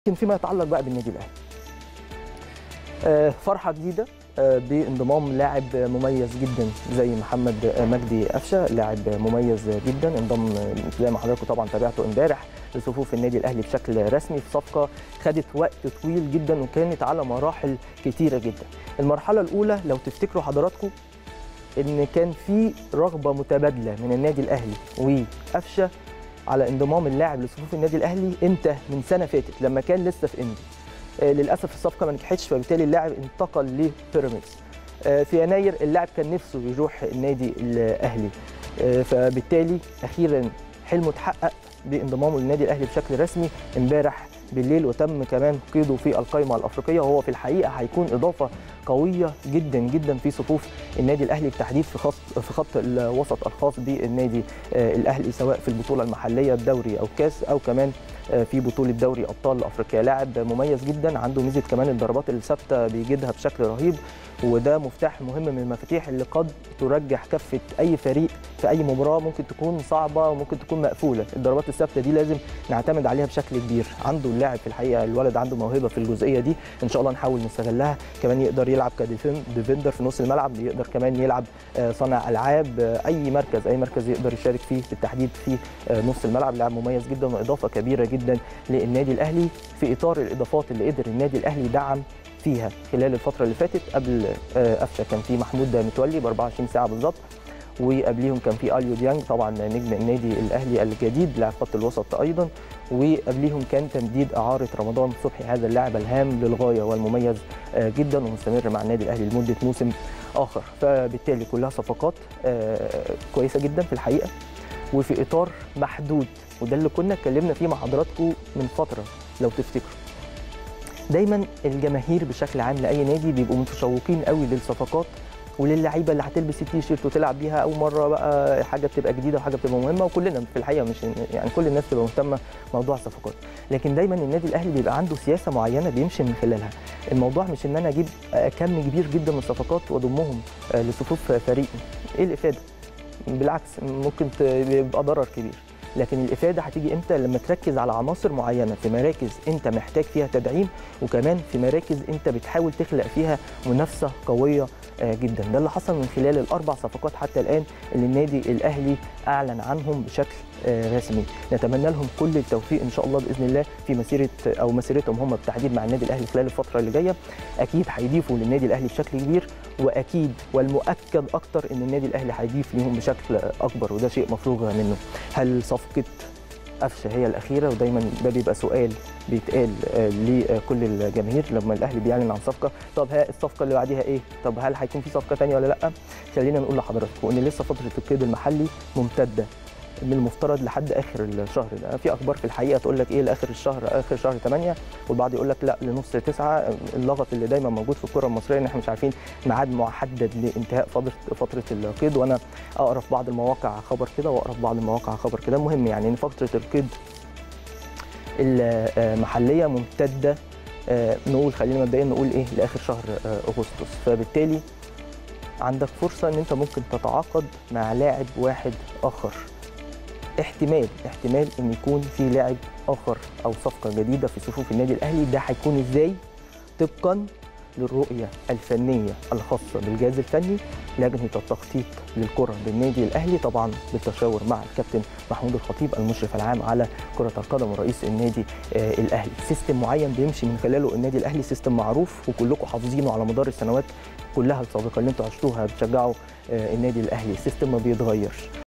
لكن فيما يتعلق بقى بالنادي الاهلي آه، فرحه جديده آه، بانضمام لاعب مميز جدا زي محمد مجدي قفشه لاعب مميز جدا انضم زي ما حضراتكم طبعا تابعته امبارح لصفوف النادي الاهلي بشكل رسمي في صفقه خدت وقت طويل جدا وكانت على مراحل كتيره جدا المرحله الاولى لو تفتكروا حضراتكم ان كان في رغبه متبادله من النادي الاهلي وقفشه على انضمام اللاعب لصفوف النادي الاهلي امتى من سنه فاتت لما كان لسه في انبي آه، للاسف الصفقه ما نجحتش فبالتالي اللاعب انتقل لبيراميدز آه، في يناير اللاعب كان نفسه يروح النادي الاهلي آه، فبالتالي اخيرا حلمه اتحقق بانضمامه للنادي الاهلي بشكل رسمي امبارح بالليل وتم كمان قيده في القائمه الافريقيه وهو في الحقيقه هيكون اضافه قويه جدا جدا في صفوف النادي الاهلي بالتحديد في خط في خط الوسط الخاص بالنادي آه، الاهلي سواء في البطوله المحليه الدوري او كاس او كمان آه، في بطوله دوري ابطال افريقيا لاعب مميز جدا عنده ميزه كمان الضربات الثابته بيجدها بشكل رهيب وده مفتاح مهم من المفاتيح اللي قد ترجح كفه اي فريق في اي مباراه ممكن تكون صعبه وممكن تكون مقفوله الضربات الثابته دي لازم نعتمد عليها بشكل كبير عنده اللاعب في الحقيقه الولد عنده موهبه في الجزئيه دي ان شاء الله نحاول نستغلها كمان يقدر يلعب كديفندر في نص الملعب يقدر كمان يلعب آه، صانع العاب آه، اي مركز اي مركز يقدر يشارك فيه بالتحديد في آه، نص الملعب لاعب مميز جدا واضافه كبيره جدا للنادي الاهلي في اطار الاضافات اللي قدر النادي الاهلي يدعم فيها خلال الفتره اللي فاتت قبل آه، قفشه كان في محمود متولي ب 24 ساعه بالظبط وقبليهم كان في اليو ديانج طبعا نجم النادي الاهلي الجديد لاعب خط الوسط ايضا وقبليهم كان تمديد اعاره رمضان صبحي هذا اللاعب الهام للغايه والمميز آه، جدا ومستمر مع النادي الاهلي لمده موسم اخر فبالتالي كلها صفقات آه، كويسه جدا في الحقيقه وفي اطار محدود وده اللي كنا اتكلمنا فيه مع حضراتكم من فتره لو تفتكروا دايما الجماهير بشكل عام لاي نادي بيبقوا متشوقين قوي للصفقات وللعيبه اللي هتلبس التيشيرت وتلعب بيها اول مره بقى حاجه بتبقى جديده وحاجه بتبقى مهمه وكلنا في الحقيقه مش يعني كل الناس بتبقى مهتمه موضوع الصفقات لكن دايما النادي الاهلي بيبقى عنده سياسه معينه بيمشي من خلالها الموضوع مش ان انا اجيب كم كبير جدا من الصفقات واضمهم لصفوف فريقي ايه الافاده بالعكس ممكن ت- يبقى ضرر كبير لكن الافاده هتيجي امتى لما تركز على عناصر معينه في مراكز انت محتاج فيها تدعيم وكمان في مراكز انت بتحاول تخلق فيها منافسه قويه آه، جدا ده اللي حصل من خلال الاربع صفقات حتى الان اللي النادي الاهلي اعلن عنهم بشكل آه، رسمي نتمنى لهم كل التوفيق ان شاء الله باذن الله في مسيره او مسيرتهم هم بالتحديد مع النادي الاهلي خلال الفتره اللي جايه اكيد هيضيفوا للنادي الاهلي بشكل كبير واكيد والمؤكد اكتر ان النادي الاهلي هيضيف ليهم بشكل اكبر وده شيء مفروغ منه هل صفقه قفشه هي الاخيره ودايما ده بيبقى سؤال بيتقال آه، لكل الجماهير لما الاهلي بيعلن عن صفقه طب ها الصفقه اللي بعديها ايه طب هل هيكون في صفقه ثانيه ولا لا خلينا نقول لحضراتكم ان لسه فتره القيد المحلي ممتده من المفترض لحد اخر الشهر ده في اخبار في الحقيقه تقول لك ايه لاخر الشهر اخر شهر 8 والبعض يقول لك لا لنص 9 اللغط اللي دايما موجود في الكره المصريه ان احنا مش عارفين ميعاد محدد لانتهاء فتره فتره القيد وانا اقرا في بعض المواقع خبر كده واقرا في بعض المواقع خبر كده المهم يعني ان فتره القيد المحليه ممتده آه، نقول خلينا مبدئيا نقول ايه لاخر شهر آه، اغسطس فبالتالي عندك فرصه ان انت ممكن تتعاقد مع لاعب واحد اخر احتمال احتمال ان يكون في لاعب اخر او صفقه جديده في صفوف النادي الاهلي ده هيكون ازاي طبقا للرؤيه الفنيه الخاصه بالجهاز الفني لجنه التخطيط للكره بالنادي الاهلي طبعا بالتشاور مع الكابتن محمود الخطيب المشرف العام على كره القدم ورئيس النادي آه الاهلي سيستم معين بيمشي من خلاله النادي الاهلي سيستم معروف وكلكم حافظينه على مدار السنوات كلها السابقه اللي انتوا عشتوها بتشجعوا آه النادي الاهلي سيستم ما بيتغيرش